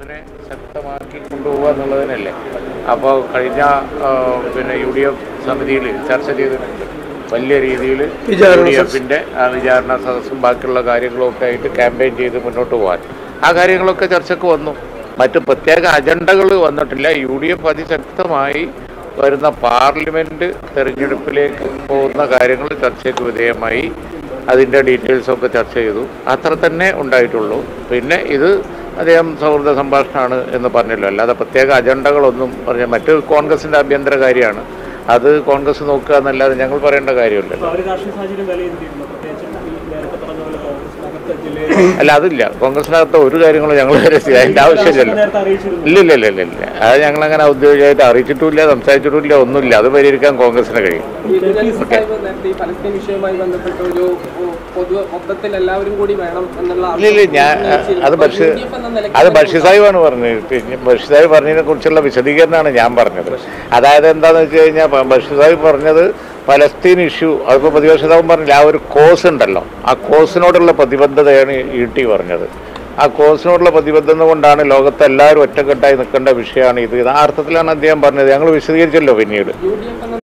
അതിനെ ശക്തമാക്കി കൊണ്ടുപോകുക എന്നുള്ളതിനല്ലേ അപ്പോൾ കഴിഞ്ഞ ആ, പിന്നെ യു ഡി എഫ് സമിതിയിൽ ചർച്ച ചെയ്തിട്ടുണ്ട് വലിയ രീതിയിൽ യു ഡി എഫിൻ്റെ വിചാരണ സദസ്സും ബാക്കിയുള്ള കാര്യങ്ങളും ഒക്കെ ആയിട്ട് ക്യാമ്പയിൻ ചെയ്ത് മുന്നോട്ട് പോകാൻ ആ കാര്യങ്ങളൊക്കെ ചർച്ചയ്ക്ക് വന്നു മറ്റ് പ്രത്യേക അജണ്ടകൾ വന്നിട്ടില്ല യു ഡി എഫ് അതിശക്തമായി വരുന്ന പാർലമെൻറ്റ് തെരഞ്ഞെടുപ്പിലേക്ക് പോകുന്ന കാര്യങ്ങൾ ചർച്ചയ്ക്ക് വിധേയമായി അതിൻ്റെ ഡീറ്റെയിൽസൊക്കെ ചർച്ച ചെയ്തു അത്ര തന്നെ ഉണ്ടായിട്ടുള്ളൂ പിന്നെ ഇത് അദ്ദേഹം സൗഹൃദ സംഭാഷണമാണ് എന്ന് പറഞ്ഞല്ലോ അല്ലാതെ പ്രത്യേക അജണ്ടകളൊന്നും പറഞ്ഞ മറ്റ് കോൺഗ്രസിൻ്റെ ആഭ്യന്തര കാര്യമാണ് അത് കോൺഗ്രസ് നോക്കുക എന്നല്ലാതെ ഞങ്ങൾ പറയേണ്ട കാര്യമില്ല അവർ രാഷ്ട്രീയ സാഹചര്യം വിലയിരുത്തിയിരുന്നു പ്രത്യേകിച്ച് ഈ നേരത്തെ പറഞ്ഞ പോലെ കോൺഗ്രസിനകത്ത് ജില്ലയിൽ അല്ല അതില്ല കോൺഗ്രസിനകത്ത് ഒരു കാര്യങ്ങളും ഞങ്ങൾ വരെ ചെയ്യ- അതിൻ്റെ ആവശ്യമില്ലല്ലോ നേരത്തെ അറിയിച്ചിരുന്നു ഇല്ല ഇല്ല ഇല്ല ഇല്ല ഇല്ല അത് ഞങ്ങളങ്ങനെ ഔദ്യോഗികമായിട്ട് അറിയിച്ചിട്ടുമില്ല സംസാരിച്ചിട്ടുമില്ല ഒന്നുമില്ല അത് പരിഹരിക്കാൻ കോൺഗ്രസിന് കഴിയും ഈ വിജിലൻസ് സാഹിബ് നേരത്തെ ഈ പലസ്തീൻ വിഷയവുമായി ബന്ധപ്പെട്ട് ഒരു ഒ- പൊതു മൊത്തത്തിൽ എല്ലാവരും കൂടി വേണം എന്നുള്ള ഇല്ല ഇല്ല ഞാൻ അത് ബഷീർ UDF എന്ന നിലയ്ക്ക് അത് ബഷീർ സാഹിബാണ് പറഞ്ഞത് പിന്നെ ബഷീർ സാഹിബ് പറഞ്ഞതിനെ കുറിച്ചുള്ള വിശദീകരണമാണ് ഞാൻ പറഞ്ഞത് അതായത് എന്താന്ന് വെച്ച് കഴിഞ്ഞാൽ പ- ബഷീർ സാഹിബ് പറഞ്ഞത് പലസ്തീൻ ഇഷ്യൂ അതിപ്പോൾ പ്രതിപക്ഷ നേതാവും പറഞ്ഞില്ല ആ ഒരു കോസ് ഉണ്ടല്ലോ ആ കോസിനോടുള്ള പ്രതിബദ്ധതയാണ് ഇ ടി പറഞ്ഞത് ആ കോസിനോടുള്ള പ്രതിബദ്ധത കൊണ്ടാണ് ലോകത്ത് എല്ലാവരും ഒറ്റക്കെട്ടായി നിൽക്കേണ്ട വിഷയമാണ് ഇത് ആ അർത്ഥത്തിലാണ് അദ്ദേഹം പറഞ്ഞത് ഞങ്ങൾ വിശദീകരിച്ചല്ലോ പിന്നീട് യു ഡി എഫ് എന്ന